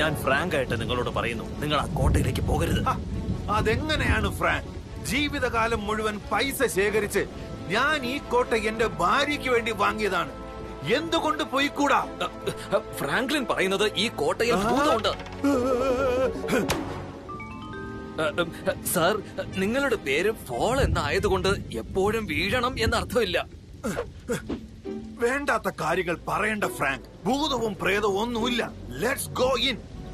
ഞാൻ ഫ്രാങ്ക് ആയിട്ട് നിങ്ങളോട് പറയുന്നു നിങ്ങൾ ആ കോട്ടയിലേക്ക് പോകരുത് ഹ, അതെങ്ങനെയാണ് ഫ്രാങ്ക് ജീവിതകാലം മുഴുവൻ പൈസ ശേഖരിച്ച് ഞാൻ ഈ കോട്ട എന്റെ ഭാര്യയ്ക്ക് വേണ്ടി വാങ്ങിയതാണ് എന്തുകൊണ്ട് പോയിക്കൂടാ ഫ്രാങ്ക്ലിൻ പറയുന്നത് ഈ കോട്ടയിൽ ഭൂതമുണ്ട് സാർ നിങ്ങളുടെ പേര് ഫോൾ എന്നായതുകൊണ്ട് എപ്പോഴും വീഴണം എന്നർത്ഥമില്ല വേണ്ടാത്ത കാര്യങ്ങൾ പറയേണ്ട ഫ്രാങ്ക് ഭൂതവും പ്രേതവും ഒന്നുമില്ല ലെറ്റ്സ് ഗോ ഇൻ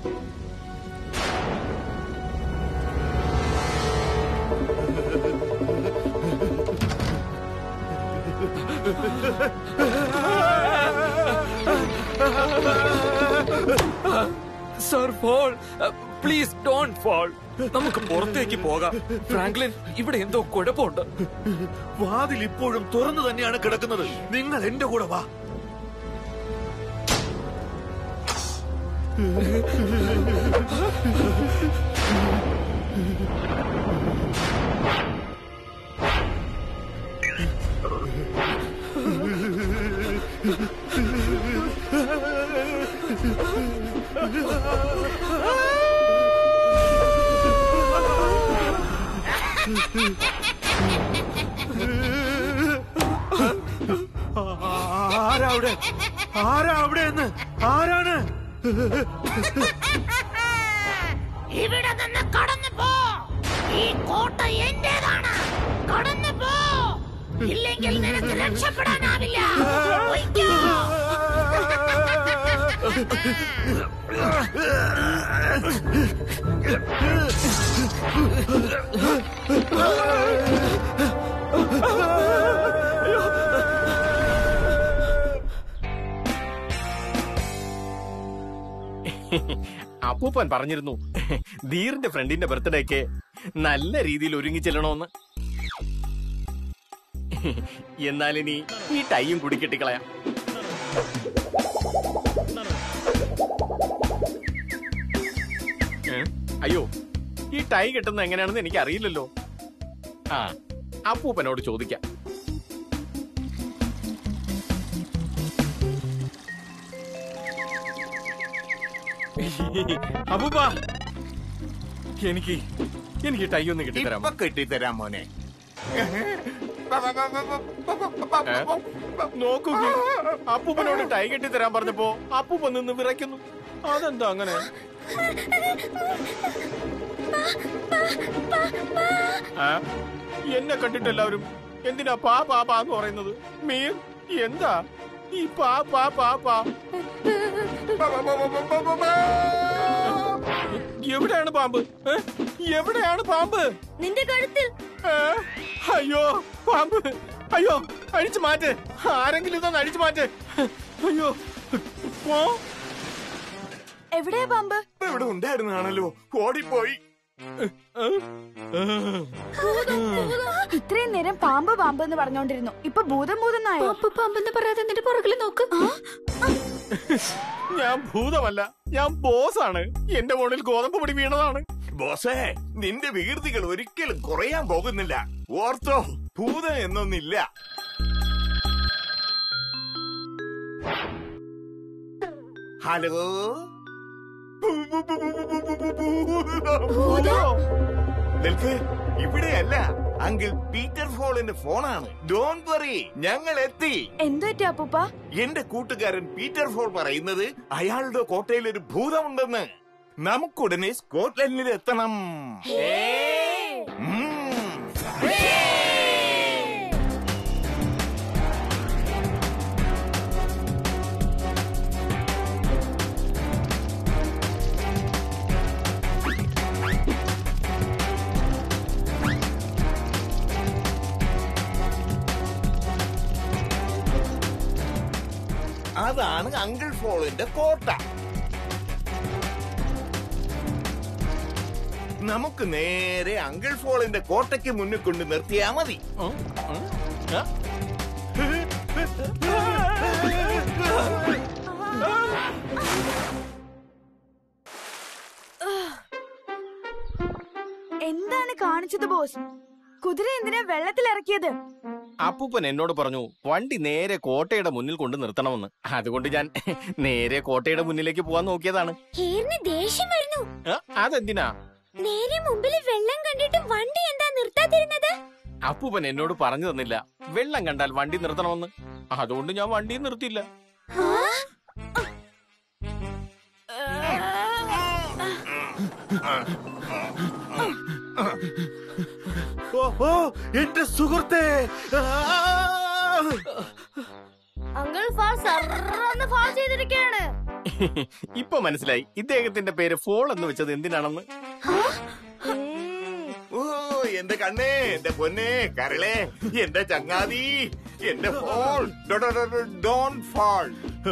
സർ ഫോൾ പ്ലീസ് ഡോൺ ഫോൾ നമുക്ക് പുറത്തേക്ക് പോകാം ഫ്രാങ്ക്ലിൻ ഇവിടെ എന്തോ കുഴപ്പമുണ്ട് വാതിൽ ഇപ്പോഴും തുറന്നു തന്നെയാണ് കിടക്കുന്നത് നിങ്ങൾ എന്റെ കൂടെ വാ ആരാ അവിടെ ആരാ അവിടെ എന്ന് ആരാണ് ഇവിടെ നിന്ന് കടന്നു പോ ഈ കോട്ട എന്റേതാണ് കടന്നു പോ ഇല്ലെങ്കിൽ നിനക്ക് രക്ഷപ്പെടാനാവില്ല പൊയ്ക്കോ. അപ്പൂപ്പൻ പറഞ്ഞിരുന്നു ധീറിന്റെ ഫ്രണ്ടിന്റെ ബർത്ത്ഡേക്ക് നല്ല രീതിയിൽ ഒരുങ്ങി ചെല്ലണോന്ന് എന്നാലിനി ഈ ടൈയും കൂടി കെട്ടിക്കളയാം ഏ? അയ്യോ ഈ ടൈ കെട്ടുന്നത് എങ്ങനെയാണെന്ന് എനിക്ക് അറിയില്ലല്ലോ ആ അപ്പൂപ്പനോട് ചോദിക്കാം അപ്പൂപ്പ എനിക്ക് എനിക്ക് ടൈ ഒന്ന് കെട്ടിത്തരാമോ ഇപ്പൊ കെട്ടിത്തരാം മോനെ ഏ? നോക്കൂ കി. അപ്പൂപ്പനോട് ടൈ കെട്ടി തരാൻ പറഞ്ഞപ്പോ അപ്പൂപ്പൻ നിന്ന് വിറയ്ക്കുന്നു അതെന്താ അങ്ങനെ ആ? എന്നെ കണ്ടിട്ട് എല്ലാവരും എന്തിനാ പാ പാ പാ എന്ന് പറയുന്നത് മീർ എന്താ ഈ പാ പാ പാ പാ എവിടെയാണ് പാമ്പ് ഏ? എവിടെയാണ് പാമ്പ് നിന്റെ കഴുത്തിൽ ഏ? അയ്യോ പാമ്പ് അയ്യോ അഴിച്ചു മാറ്റ് ആരെങ്കിലും ഇതൊന്ന് അഴിച്ചു മാറ്റ് അയ്യോ പോ എവിടെയാ പാമ്പ് ഇവിടെ ഉണ്ടായിരുന്നാണല്ലോ ഓടിപ്പോയി ഇത്രയും നേരം പാമ്പ് പാമ്പ് എന്ന് പറഞ്ഞോണ്ടിരുന്നു ഇപ്പൊ ഭൂതം ഭൂതന്നായോ പാമ്പ് പാമ്പെന്ന് പറയാതെ എന്നിട്ട് പുറകിൽ നോക്ക് ഞാൻ ഭൂതമല്ല ഞാൻ ബോസാണ് എന്റെ മുകളിൽ ഗോതമ്പ് പൊടി വീണതാണ് ബോസേ നിന്റെ വികൃതികൾ ഒരിക്കലും കുറയാൻ പോകുന്നില്ല ഓർത്തോ ഭൂതം എന്നൊന്നില്ല ഹലോ നിൽക്ക് ഇവിടെയല്ല അങ്കിൾ പീറ്റർ ഫോളിന്റെ ഫോണാണ് ഡോൺ വറി ഞങ്ങൾ എത്തി എന്തുപറ്റി അപ്പൂപ്പ എന്റെ കൂട്ടുകാരൻ പീറ്റർ ഫോൾ പറയുന്നത് അയാളുടെ കോട്ടയിൽ ഒരു ഭൂതമുണ്ടെന്ന് നമുക്കുടനെ സ്കോട്ട്ലൻഡിൽ എത്തണം ഉം. അതാണ് അങ്കിൾ ഫോളിന്റെ കോട്ട നമുക്ക് നേരെ അങ്കിൾ ഫോളിന്റെ കോട്ടയ്ക്ക് മുന്നിൽ കൊണ്ട് നിർത്തിയാ മതി എന്താണ് കാണിച്ചത് ബോസ് കുതിര എന്തിനാ വെള്ളത്തിൽ ഇറക്കിയത് അപ്പൂപ്പൻ എന്നോട് പറഞ്ഞു വണ്ടി നേരെ കോട്ടയുടെ മുന്നിൽ കൊണ്ട് നിർത്തണമെന്ന് അതുകൊണ്ട് ഞാൻ നേരെ കോട്ടയുടെ മുന്നിലേക്ക് പോവാൻ നോക്കിയതാണ് ഹീറിന് ദേഷ്യം വരുന്നു ആ, അതെന്തിനാ നേരെ മുമ്പിൽ വെള്ളം കണ്ടിട്ട് വണ്ടി എന്താ നിർത്താതിരുന്നത് അപ്പൂപ്പൻ എന്നോട് പറഞ്ഞു തന്നില്ല വെള്ളം കണ്ടാൽ വണ്ടി നിർത്തണമെന്ന് അതുകൊണ്ട് ഞാൻ വണ്ടി നിർത്തിയില്ല ഓ ഓ എന്റെ സുഹൃത്തെ ആ! അങ്കിൾ ഫാൾ സർന്ന് ഫാൾ ചെയ്തിരിക്കുകയാണ് ഇപ്പൊ മനസ്സിലായി ഇദ്ദേഹത്തിന്റെ പേര് ഫോൾ എന്ന് വെച്ചത് എന്തിനാണെന്ന് ഓ എന്റെ കണ്ണേ എന്റെ പൊന്നെ കരളെ എന്റെ ചങ്ങാതി എന്റെ ഫോൾ ഡോൺ ഫാൾ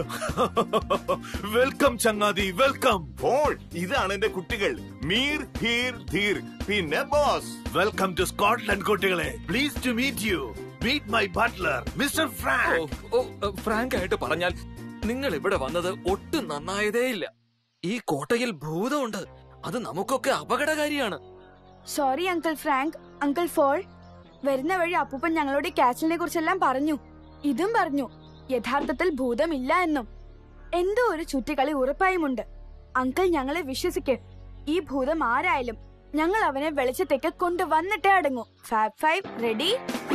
വെൽക്കം ചങ്ങാതി വെൽക്കം ഫോൾ ഇതാണ് എന്റെ കുട്ടികൾ മീർ ഹീർ ധീർ പിന്നെ ബോസ് വെൽക്കം ടു സ്കോട്ട്ലൻഡ് കുട്ടികളെ please to meet you meet my butler mister ഓ, ഫ്രാങ്ക് ഓ ഫ്രാങ്ക് ആയിട്ട് പറഞ്ഞാൽ നിങ്ങൾ ഇവിടെ വന്നത് ഒട്ടും നന്നായതേ ഇല്ല ഈ കോട്ടയിൽ ഭൂതമുണ്ട് അത് നമുക്കൊക്കെ അപകടകാരിയാണ് സോറി അങ്കിൾ ഫ്രാങ്ക് അങ്കിൾ ഫോൾ വരുന്ന വഴി അപ്പൂപ്പൻ ഞങ്ങളോട് ഈ കാച്ചിലിനെ കുറിച്ചെല്ലാം പറഞ്ഞു ഇതും പറഞ്ഞു യഥാർത്ഥത്തിൽ ഭൂതമില്ല എന്നും എന്തോ ഒരു ചുറ്റിക്കളി ഉറപ്പായുമുണ്ട് അങ്കിൾ ഞങ്ങളെ വിശ്വസിക്ക് ഈ ഭൂതം ആരായാലും ഞങ്ങൾ അവനെ വെളിച്ചത്തേക്ക് കൊണ്ടുവന്നിട്ടേ അടങ്ങൂ ഫാബ് ഫൈവ് റെഡി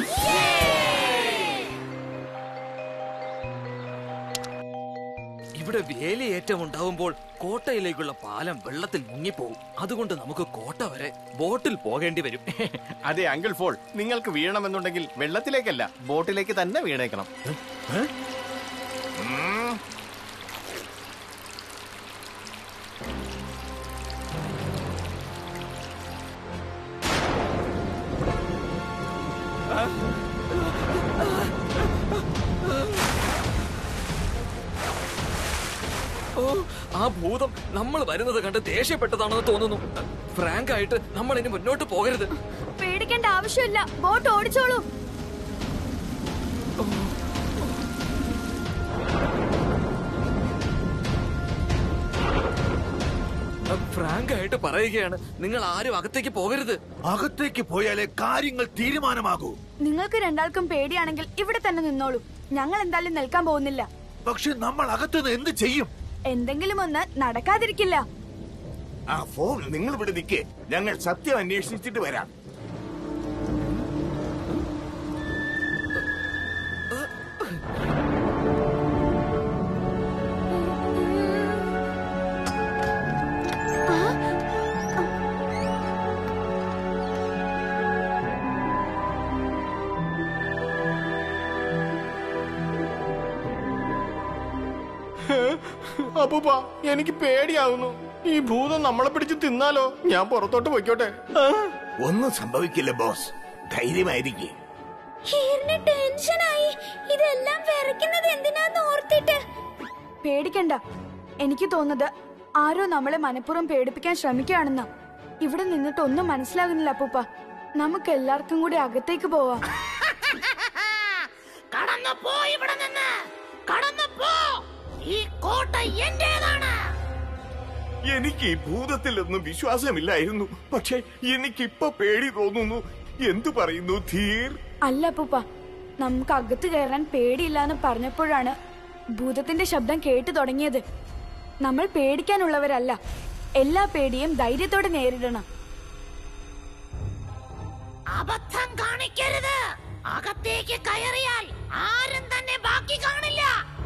ഇവിടെ വേലിയേറ്റം ഉണ്ടാവുമ്പോൾ കോട്ടയിലേക്കുള്ള പാലം വെള്ളത്തിൽ മുങ്ങിപ്പോകും അതുകൊണ്ട് നമുക്ക് കോട്ട വരെ ബോട്ടിൽ പോകേണ്ടി വരും അതെ അങ്കിൾ ഫോൾ നിങ്ങൾക്ക് വീഴണമെന്നുണ്ടെങ്കിൽ വെള്ളത്തിലേക്കല്ല ബോട്ടിലേക്ക് തന്നെ വീണേക്കണം ഉം. ഓ ആ ഭൂതം നമ്മൾ വരുന്നത് കണ്ട് ദേഷ്യപ്പെട്ടതാണെന്ന് തോന്നുന്നു ഫ്രാങ്ക് ആയിട്ട് നമ്മൾ ഇനി മുന്നോട്ട് പോകരുത് പേടിക്കേണ്ട ആവശ്യമില്ല ബോട്ട് ഓടിച്ചോളൂ ഫ്രാങ്ക് ആയിട്ട് പറയുകയാണ് നിങ്ങൾ ആരും അകത്തേക്ക് പോകരുത് അകത്തേക്ക് പോയാലേ കാര്യങ്ങൾ തീരുമാനമാകൂ നിങ്ങൾക്ക് രണ്ടാൾക്കും പേടിയാണെങ്കിൽ ഇവിടെ തന്നെ നിന്നോളൂ ഞങ്ങൾ എന്തായാലും നിൽക്കാൻ പോകുന്നില്ല പക്ഷെ നമ്മൾ അകത്തുനിന്ന് എന്ത് ചെയ്യും എന്തെങ്കിലും ഒന്ന് നടക്കാതിരിക്കില്ല ആ ഫോൺ നിങ്ങൾ ഇവിടെ നിൽക്കേ ഞങ്ങൾ സത്യം അന്വേഷിച്ചിട്ട് വരാം അപ്പൂപ്പ എനിക്ക് പേടിയാവുന്നു ഈ ഭൂതം നമ്മളെ പിടിച്ച് തിന്നാലോ ഞാൻ പുറത്തോട്ട് പൊയ്ക്കോട്ടെ ആ? ഒന്നും സംഭവിക്കില്ല ബോസ് ധൈര്യമായിരിക്കേ ഹീറിന് ടെൻഷനായി ഇതെല്ലാം വിറയ്ക്കുന്നത് എന്തിനാന്ന് ഓർത്തിട്ട് പേടിക്കണ്ട എനിക്ക് തോന്നുന്നത് ആരോ നമ്മളെ മനഃപൂർവ്വം പേടിപ്പിക്കാൻ ശ്രമിക്കുകയാണെന്നാ ഇവിടെ നിന്നിട്ട് ഒന്നും മനസ്സിലാകുന്നില്ല അപ്പൂപ്പ നമുക്ക് എല്ലാവർക്കും കൂടി അകത്തേക്ക് പോവാം കടന്നു പോ ഇവിടെ നിന്ന് കടന്നു പോ ഈ കോട്ട എന്റേതാണ് എനിക്ക് ഈ ഭൂതത്തിലൊന്നും വിശ്വാസമില്ലായിരുന്നു പക്ഷെ എനിക്കിപ്പൊ പേടി തോന്നുന്നു എന്തു പറയുന്നു ധീർ അല്ല അപ്പൂപ്പ നമുക്ക് അകത്ത് കയറാൻ പേടിയില്ലാന്ന് പറഞ്ഞപ്പോഴാണ് ഭൂതത്തിന്റെ ശബ്ദം കേട്ടു തുടങ്ങിയത് നമ്മൾ പേടിക്കാനുള്ളവരല്ല എല്ലാ പേടിയും ധൈര്യത്തോടെ നേരിടണം അബദ്ധം കാണിക്കരുത് അകത്തേക്ക് കയറിയാൽ ആരും തന്നെ ബാക്കി കാണില്ല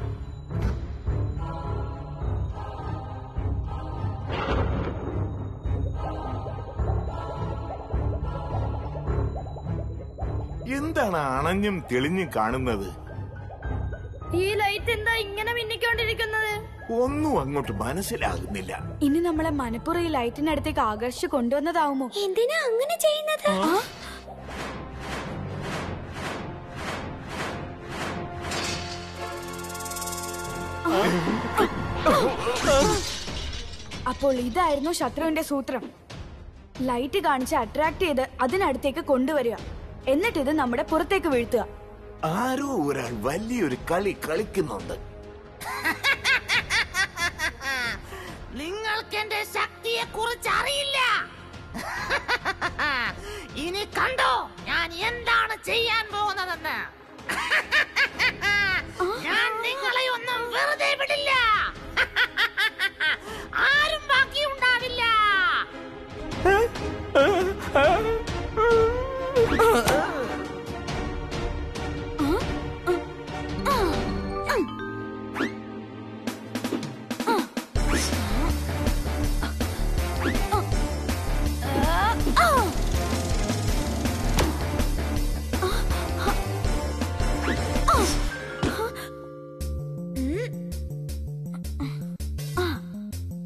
എന്താണ് അണഞ്ഞും തെളിഞ്ഞും കാണുന്നത് ഈ ലൈറ്റ് എന്താ ഇങ്ങനെ മിന്നിക്കൊണ്ടിരിക്കുന്നത് ഒന്നും അങ്ങോട്ട് മനസ്സിലാകുന്നില്ല ഇനി നമ്മളെ മനപ്പുറം ഈ ലൈറ്റിനടുത്തേക്ക് ആകർഷിച്ച് കൊണ്ടുവന്നതാവുമോ എന്തിനാ അങ്ങനെ ചെയ്യുന്നത് അപ്പോൾ ഇതായിരുന്നു ശത്രുവിന്റെ സൂത്രം ലൈറ്റ് കാണിച്ച് അട്രാക്ട് ചെയ്ത് അതിനടുത്തേക്ക് കൊണ്ടുവരിക എന്നിട്ട് ഇത് നമ്മുടെ പുറത്തേക്ക് വീഴ്ത്തുക ആരോ ഒരാൾ വലിയൊരു കളി കളിക്കുന്നുണ്ട് നിങ്ങൾക്ക് എന്റെ ശക്തിയെ കുറിച്ച് അറിയില്ല ഇനി കണ്ടോ ഞാൻ എന്താണ് ചെയ്യാൻ പോകുന്നതെന്ന്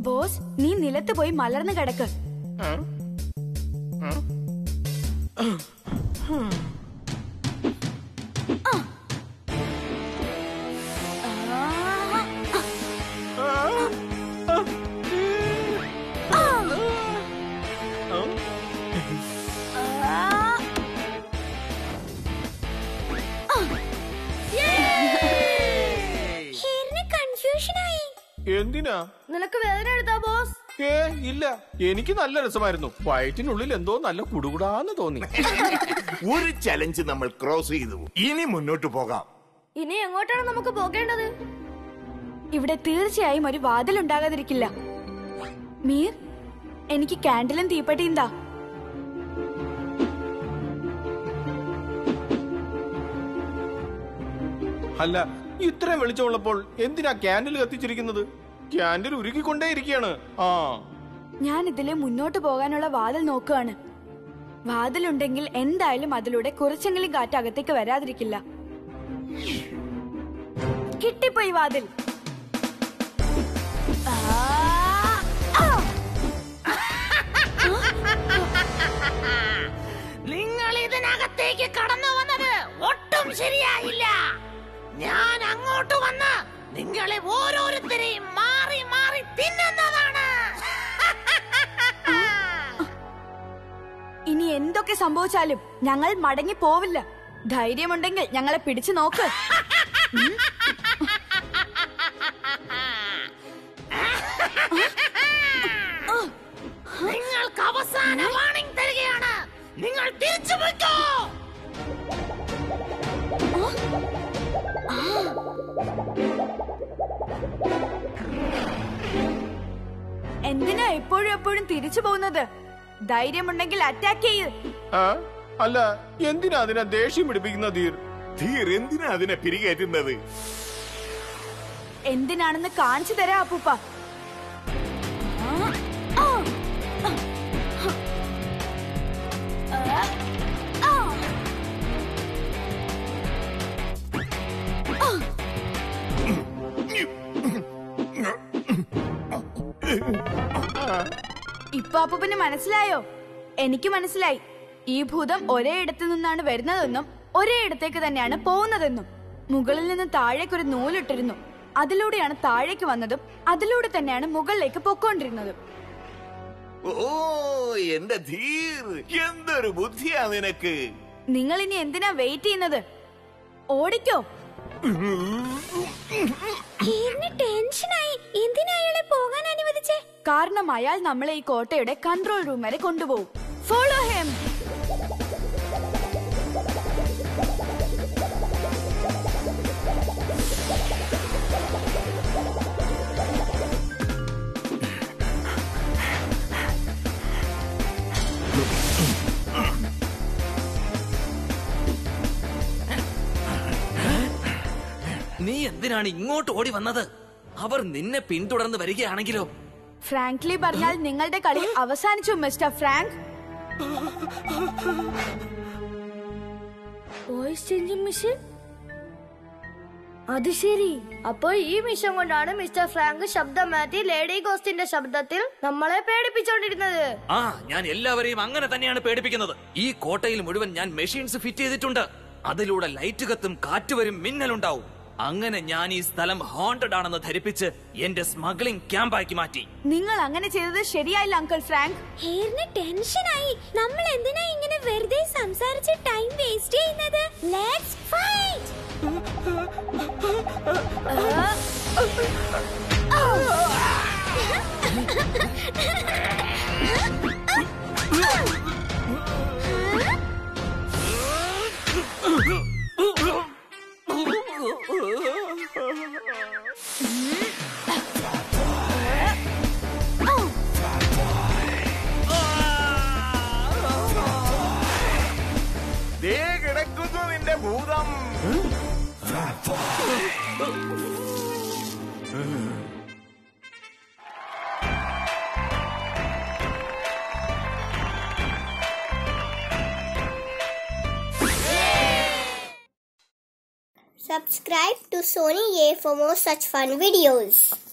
ബോസ് നീ നിലത്ത് പോയി മലർന്നു കിടക്ക് ആ? ആ? ആ? ആ? ആ? കൺഫ്യൂഷനായി എന്തിനാ നിനക്ക് വേദന എടുത്താ ബോസ് ഏ ഇല്ല എനിക്ക് നല്ല രസമായിരുന്നു വയറ്റിനുള്ളിൽ എന്തോ നല്ല കുടുകുടാന്ന് തോന്നി ഒരു ചലഞ്ച് നമ്മൾ ക്രോസ് ചെയ്തു ഇനി മുന്നോട്ട് പോകാം ഇനി എങ്ങോട്ടാണ് നമുക്ക് പോകേണ്ടത് ഇവിടെ തീർച്ചയായും ഒരു വാതിൽ ഉണ്ടാകാതിരിക്കില്ല മീർ എനിക്ക് കാൻഡിലും തീപ്പെട്ടിയും താ അല്ല ഇത്രയും വെളിച്ചമുള്ളപ്പോൾ എന്തിനാ ക്യാൻഡിൽ കത്തിച്ചിരിക്കുന്നത് ക്യാൻഡിൽ ഉരുകിക്കൊണ്ടേയിരിക്കുകയാണ് ആ ഞാൻ ഇതിലെ മുന്നോട്ട് പോകാനുള്ള വാതിൽ നോക്കുകയാണ് വാതിലുണ്ടെങ്കിൽ എന്തായാലും അതിലൂടെ കുറച്ചെങ്കിലും കാറ്റ് അകത്തേക്ക് വരാതിരിക്കില്ല കിട്ടിപ്പോയി വാതിൽ ആ, ആ. നിങ്ങൾ ഇതിനകത്തേക്ക് കടന്നു വന്നത് ഒട്ടും ശരിയായില്ല ഞാൻ അങ്ങോട്ട് വന്ന് നിങ്ങളെ ഓരോരുത്തരെയും മാറി മാറി തിന്നുന്നതാണ് ഇനി എന്തൊക്കെ സംഭവിച്ചാലും ഞങ്ങൾ മടങ്ങി പോവില്ല ധൈര്യമുണ്ടെങ്കിൽ ഞങ്ങളെ പിടിച്ചു നോക്ക് നിങ്ങൾക്ക് അവസാന വാണിംഗ് തരികയാണ് നിങ്ങൾ തിരിച്ചു പോയിക്കോ എന്തിനാ എപ്പോഴും എപ്പോഴും തിരിച്ചു പോകുന്നത് ധൈര്യമുണ്ടെങ്കിൽ അറ്റാക്ക് ചെയ്യ് ആ? അല്ല എന്തിനാ അതിനെ ദേഷ്യം പിടിപ്പിക്കുന്ന ധീർ ധീർ എന്തിനാ അതിനെ പിരികേറ്റുന്നത് എന്തിനാണെന്ന് കാണിച്ചു തരാം അപ്പൂപ്പ ആ, ആ, ആ, ആ. ഇപ്പൊ അപ്പൂപ്പന് മനസ്സിലായോ എനിക്ക് മനസ്സിലായി ഈ ഭൂതം ഒരേ ഇടത്തു നിന്നാണ് വരുന്നതെന്നും ഒരേ ഇടത്തേക്ക് തന്നെയാണ് പോകുന്നതെന്നും മുകളിൽ നിന്ന് താഴേക്ക് ഒരു നൂലിട്ടിരുന്നു അതിലൂടെയാണ് താഴേക്ക് വന്നതും അതിലൂടെ തന്നെയാണ് മുകളിലേക്ക് പൊക്കോണ്ടിരുന്നതും ഓ എന്റെ ധീർ എന്തൊരു ബുദ്ധിയാ നിനക്ക് നിങ്ങൾ ഇനി എന്തിനാ വെയിറ്റ് ചെയ്യുന്നത് ഓടിക്കോ ടെൻഷനായി എന്തിനാ അയാളെ പോകാൻ അനുവദിച്ചേ കാരണം അയാൾ നമ്മളെ ഈ കോട്ടയുടെ കൺട്രോൾ റൂം വരെ കൊണ്ടുപോകും ഫോളോ ഹെം നീ എന്തിനാണ് ഇങ്ങോട്ട് ഓടി വന്നത് അവർ നിന്നെ പിന്തുടർന്ന് വരികയാണെങ്കിലോ ഫ്രാങ്ക്ലി പറഞ്ഞാൽ നിങ്ങളുടെ കളി അവസാനിച്ചു mister Frank voice changing mission അത് ശരി അപ്പോൾ ഈ മിഷൻ കൊണ്ടാണ് മിസ്റ്റർ ഫ്രാങ്ക് ശബ്ദം മാറ്റി ലേഡി ഗോസ്റ്റിന്റെ ശബ്ദത്തിൽ നമ്മളെ പേടിപ്പിച്ചോണ്ടിരുന്നത് ആ ഞാൻ എല്ലാവരെയും അങ്ങനെ തന്നെയാണ് പേടിപ്പിക്കുന്നത് ഈ കോട്ടയിൽ മുഴുവൻ ഞാൻ മെഷീൻസ് ഫിറ്റ് ചെയ്തിട്ടുണ്ട് അതിലൂടെ ലൈറ്റ് കത്തും കാറ്റ് വരും മിന്നലുണ്ടാവും അങ്ങനെ ഞാൻ ഈ സ്ഥലം ഹോണ്ടഡ് ആണെന്ന് ധരിപ്പിച്ച് എന്റെ സ്മഗ്ലിംഗ് ക്യാമ്പാക്കി മാറ്റി നിങ്ങൾ അങ്ങനെ ചെയ്തത് ശരിയായില്ല അങ്കിൾ ഫ്രാങ്ക് ഹെയറിന് ടെൻഷനായി നമ്മൾ എന്തിനാ ഇങ്ങനെ വെറുതെ സംസാരിച്ച് ടൈം വേസ്റ്റ് ചെയ്യുന്നത് ലെറ്റ്സ് ഫൈറ്റ് ദേ കിടക്കുന്നു നിന്റെ ഭൂതം Subscribe to Sony A for more such fun videos.